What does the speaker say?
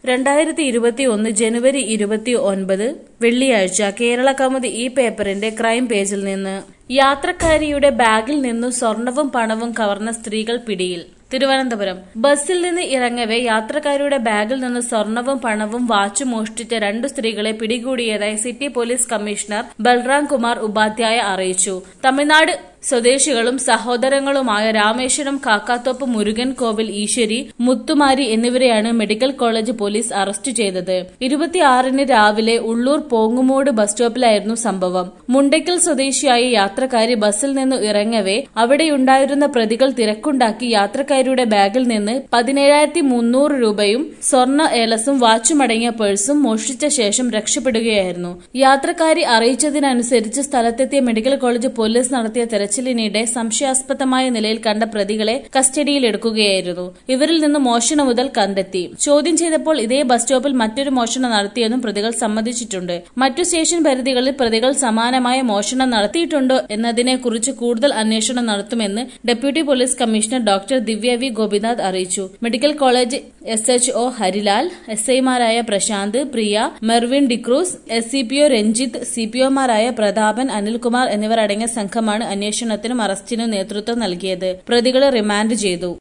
രണ്ടായിരത്തി ഇരുപത്തി ഒന്ന് ജനുവരി ഇരുപത്തി ഒൻപത് വെള്ളിയാഴ്ച കേരള കൗമുദി ഈ പേപ്പറിന്റെ ക്രൈം പേജിൽ നിന്ന് യാത്രക്കാരിയുടെ ബാഗിൽ നിന്നു സ്വർണവും പണവും കവർന്ന സ്ത്രീകൾ പിടിയിൽ തിരുവനന്തപുരം ബസ്സിൽ നിന്ന് ഇറങ്ങവെ യാത്രക്കാരുടെ ബാഗിൽ നിന്ന് സ്വർണവും പണവും വാച്ചും മോഷ്ടിച്ച രണ്ടു സ്ത്രീകളെ പിടികൂടിയതായി city police commissioner Balram Kumar Upadhyaya അറിയിച്ചു തമിഴ്നാട് സ്വദേശികളും സഹോദരങ്ങളുമായ രാമേശ്വരം കാക്കാത്തോപ്പ് മുരുകൻ കോവിൽ ഈശ്വരി മുത്തുമാരി എന്നിവരെയാണ് മെഡിക്കൽ കോളേജ് പോലീസ് അറസ്റ്റ് ചെയ്തത് ഇരുപത്തിയാറിന് രാവിലെ ഉള്ളൂർ പോങ്ങുമൂട് ബസ് സ്റ്റോപ്പിലായിരുന്നു സംഭവം മുണ്ടയ്ക്കൽ സ്വദേശിയായ യാത്രക്കാരി ബസ്സിൽ നിന്ന് ഇറങ്ങവെ അവിടെയുണ്ടായിരുന്ന പ്രതികൾ തിരക്കുണ്ടാക്കി യാത്രക്കാരിയുടെ ബാഗിൽ നിന്ന് പതിനേഴായിരത്തി മുന്നൂറ് രൂപയും സ്വർണ്ണ ഏലസും വാച്ചുമടങ്ങിയ പേഴ്സും മോഷ്ടിച്ച ശേഷം രക്ഷപ്പെടുകയായിരുന്നു യാത്രക്കാരി അറിയിച്ചതിനനുസരിച്ച് സ്ഥലത്തെത്തിയ മെഡിക്കൽ കോളേജ് പോലീസ് നടത്തിയ തെരച്ചിലിനിടെ സംശയാസ്പദമായ നിലയിൽ കണ്ട പ്രതികളെ കസ്റ്റഡിയിലെടുക്കുകയായിരുന്നു ഇവരിൽ നിന്ന് മോഷണം മുതൽ കണ്ടെത്തി ചോദ്യം ചെയ്തപ്പോൾ ഇതേ ബസ് സ്റ്റോപ്പിൽ മറ്റൊരു മോഷണം നടത്തിയെന്നും പ്രതികൾ സമ്മതിച്ചിട്ടുണ്ട് മറ്റു സ്റ്റേഷൻ പരിധികളിൽ പ്രതികൾ സമാനമായ മോഷണം നടത്തിയിട്ടുണ്ടോ എന്നതിനെക്കുറിച്ച് കൂടുതൽ അന്വേഷണം നടത്തുമെന്ന് deputy police commissioner doctor Divya V Gopinath അറിയിച്ചു medical college S H O Harilal S ഐമാരായ Prashanth Priya Mervin D'Cruz S C P O Ranjith C P ഒമാരായ പ്രതാപൻ അനിൽകുമാർ എന്നിവർ അടങ്ങിയ സംഘമാണ് അന്വേഷണത്തിനും അറസ്റ്റിനും നേതൃത്വം നൽകിയത് പ്രതികളെ റിമാൻഡ് ചെയ്തു